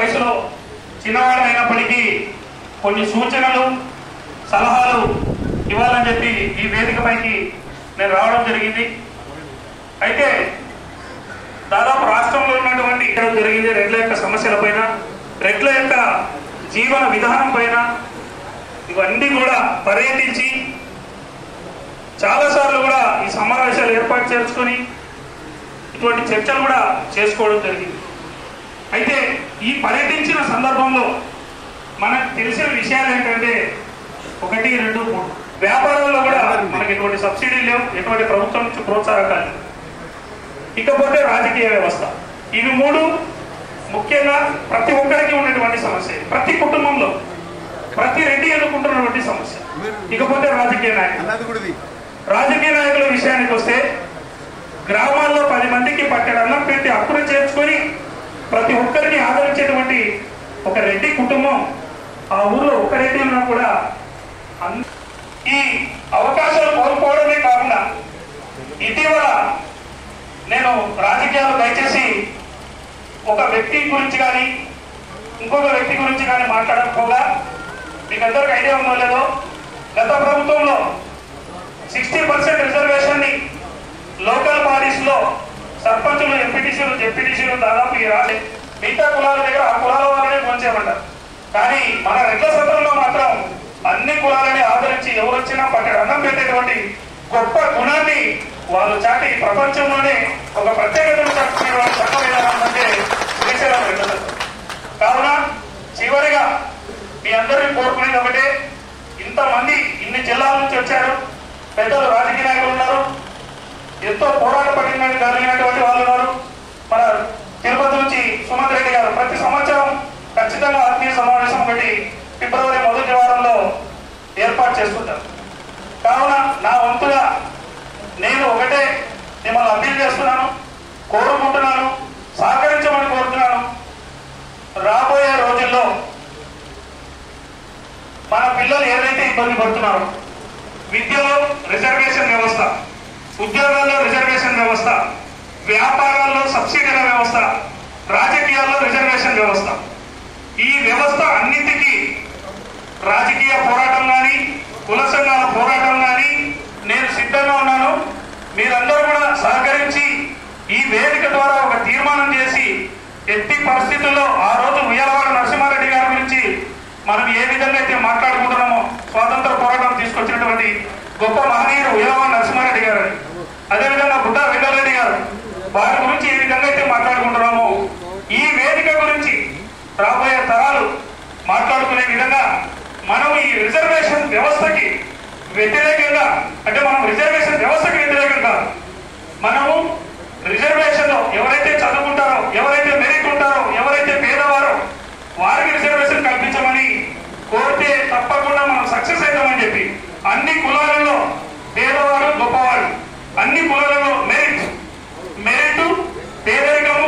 వయసులో చిన్నవాడైనప్పటికీ కొన్ని సూచనలు సలహాలు ఇవ్వాలని చెప్పి ఈ వేదికపైకి నేను రావడం జరిగింది అయితే దాదాపు రాష్ట్రంలో ఉన్నటువంటి ఇక్కడ జరిగింది రెడ్ల యొక్క సమస్యల పైన రెడ్ల యొక్క జీవన విధానం పైన ఇవన్నీ కూడా పర్యటించి చాలాసార్లు కూడా ఈ సమావేశాలు ఏర్పాటు చేసుకొని ఇటువంటి చర్చలు కూడా చేసుకోవడం జరిగింది అయితే ఈ పర్యటించిన సందర్భంలో మనకు తెలిసిన విషయాలు ఏంటంటే ఒకటి రెండు మూడు వ్యాపారాల్లో కూడా మనకి ఎటువంటి సబ్సిడీ లేవు ఎటువంటి ప్రభుత్వం నుంచి ప్రోత్సాహకాలు లేవు. ఇకపోతే రాజకీయ వ్యవస్థ ఇవి మూడు ముఖ్యంగా ప్రతి ఒక్కరికి ఉన్నటువంటి సమస్య ప్రతి కుటుంబంలో ప్రతి రెడ్డి ఎదుర్కొంటున్నటువంటి సమస్య ఇకపోతే రాజకీయ నాయకులు అన్నది కూడా ఇది. రాజకీయ నాయకుల విషయానికి వస్తే గ్రామాల్లో పది మందికి పట్టెడు అన్నం పెట్టి అప్పులు చేర్చుకొని ప్రతి ఒక్కరిని ఆదరించేటువంటి ఒక రెడ్డి కుటుంబం ఆ ఊర్లో ఒక రెడ్డి ఉన్నా కూడా అన్- ఈ అవకాశాలు కోల్పోవడమే కాకుండా ఇటీవల నేను రాజకీయాలు దయచేసి ఒక వ్యక్తి గురించి కానీ ఇంకొక వ్యక్తి గురించి కానీ మాట్లాడకపోగా మీకు అందరికి ఐడియా ఉందో లేదో గత ప్రభుత్వంలో సిక్స్టీ పర్సెంట్ రిజర్వేషన్ ని లోకల్ బాడీస్ లో సర్పంచులు ఎంపీటీసీలు జెడ్పీటీసీలు దాదాపు ఈ రాజే మిగతా కులాల దగ్గర ఆ కులాల వాళ్ళనే కొంచేయమంటారు కానీ మన రెడ్ల సత్రంలో మాత్రం అన్ని కులాలని ఆదరించి ఎవరు వచ్చినా పక్కన అన్నం పెట్టేటువంటి గొప్ప గుణాన్ని వాళ్ళు చాటి ప్రపంచంలోనే ఒక ప్రత్యేకతను చాటుకునేటువంటి చట్ట విధానం అంటే శ్రీశైలం రెడ్ల సత్రం కావున చివరిగా మీ అందరినీ కోరుకునేది ఒకటే ఇంతమంది ఇన్ని జిల్లాల నుంచి వచ్చారు పెద్దలు రాజకీయ నాయకులు ఉన్నారు ఎంతో పోరాట పడిన కలిగినటువంటి వాళ్ళు ఉన్నారు మన తిరుపతి నుంచి సుమంత్ రెడ్డి గారు ప్రతి సంవత్సరం ఖచ్చితంగా ఆత్మీయ సమావేశం ఒకటి ఫిబ్రవరి మొదటి వారంలో ఏర్పాటు చేస్తుంటారు కావున నా వంతుగా నేను ఒకటే మిమ్మల్ని అప్పీల్ చేస్తున్నాను కోరుకుంటున్నాను సహకరించమని కోరుతున్నాను రాబోయే రోజుల్లో మన పిల్లలు ఏదైతే ఇబ్బంది పడుతున్నారో విద్యలో రిజర్వేషన్ వ్యవస్థ ఉద్యోగాల్లో రిజర్వేషన్ వ్యవస్థ వ్యాపారాల్లో సబ్సిడీల వ్యవస్థ రాజకీయాల్లో రిజర్వేషన్ వ్యవస్థ ఈ వ్యవస్థ అన్నింటికీ రాజకీయ పోరాటం కానీ కుల సంఘాల పోరాటం కానీ నేను సిద్ధంగా ఉన్నాను మీరందరూ కూడా సహకరించి ఈ వేదిక ద్వారా ఒక తీర్మానం చేసి ఎట్టి పరిస్థితుల్లో ఆ రోజు ఉయ్యలవాడ నరసింహారెడ్డి గారి గురించి మనం ఏ విధంగా అయితే మాట్లాడుకుంటున్నామో స్వాతంత్ర పోరాటం తీసుకొచ్చినటువంటి గొప్ప మహనీయుడు ఉయ్యలవాడ నరసింహారెడ్డి గారు అదేవిధంగా బుడ్డ వెంకటరెడ్డి గారు వారి గురించి ఏ విధంగా అయితే మాట్లాడుకుంటున్నామో ఈ వేదిక గురించి రాబోయే తరాలు మాట్లాడుకునే విధంగా మనం ఈ రిజర్వేషన్ వ్యవస్థకి వ్యతిరేకంగా అంటే మనం రిజర్వేషన్ వ్యవస్థకి వ్యతిరేకం కాదు మనము రిజర్వేషన్ లో ఎవరైతే చదువుకుంటారో ఎవరైతే మెరిట్ ఉంటారో ఎవరైతే పేదవారో వారికి రిజర్వేషన్ కల్పించమని కోరితే తప్పకుండా మనం సక్సెస్ అవుతామని చెప్పి అన్ని కులాలలో పేదవారు గొప్పవారు అన్ని కులాలలో మెరిట్ మెరిట్ పేదరికము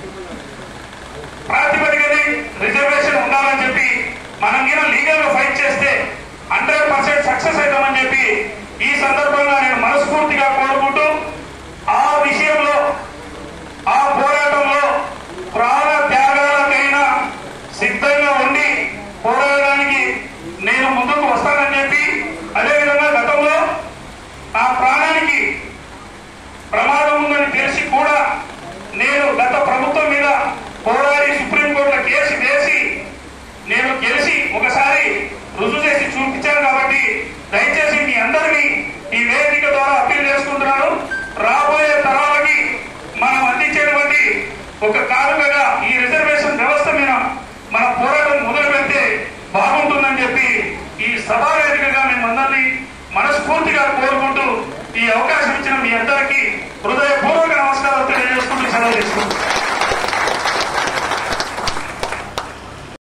ప్రాతిపదికని రిజర్వేషన్ ఉండాలని చెప్పి మనం గిన లీగల్ గా ఫైట్ చేస్తే హండ్రెడ్ పర్సెంట్ సక్సెస్ అవుతామని చెప్పి ఈ సందర్భంగా నేను మనస్ఫూర్తిగా కోరుకుంటూ ఆ విషయంలో ఆ పోరాటంలో ప్రాణ త్యాగాలకైనా సిద్ధంగా ఉండి పోరాడడానికి నేను ముందుకు వస్తానని చెప్పి అదేవిధంగా గతంలో నా ప్రాణానికి ప్రమాదం ఉందని తెలిసి కూడా నేను గత ప్రభుత్వం మీద పోరాడి సుప్రీంకోర్టులో కేసు వేసి నేను గెలిచి ఒకసారి రుజువు చేసి చూపించాను కాబట్టి దయచేసి మీ అందరినీ ఈ వేదిక ద్వారా అప్పీల్ చేసుకుంటున్నాను రాబోయే తరాలకి మనం అందించేటువంటి ఒక కానుకగా ఈ రిజర్వేషన్ వ్యవస్థ మీద మన పోరాటం మొదలు పెడితే బాగుంటుందని చెప్పి ఈ సభా వేదికగా మేము అందరినీ మనస్ఫూర్తిగా కోరుకుంటూ ఈ అవకాశం ఇచ్చిన మీ అందరికీ హృదయపూర్వక నమస్కారాలు తెలియజేసుకుంటూ సెలవు తీసుకుంటున్నాను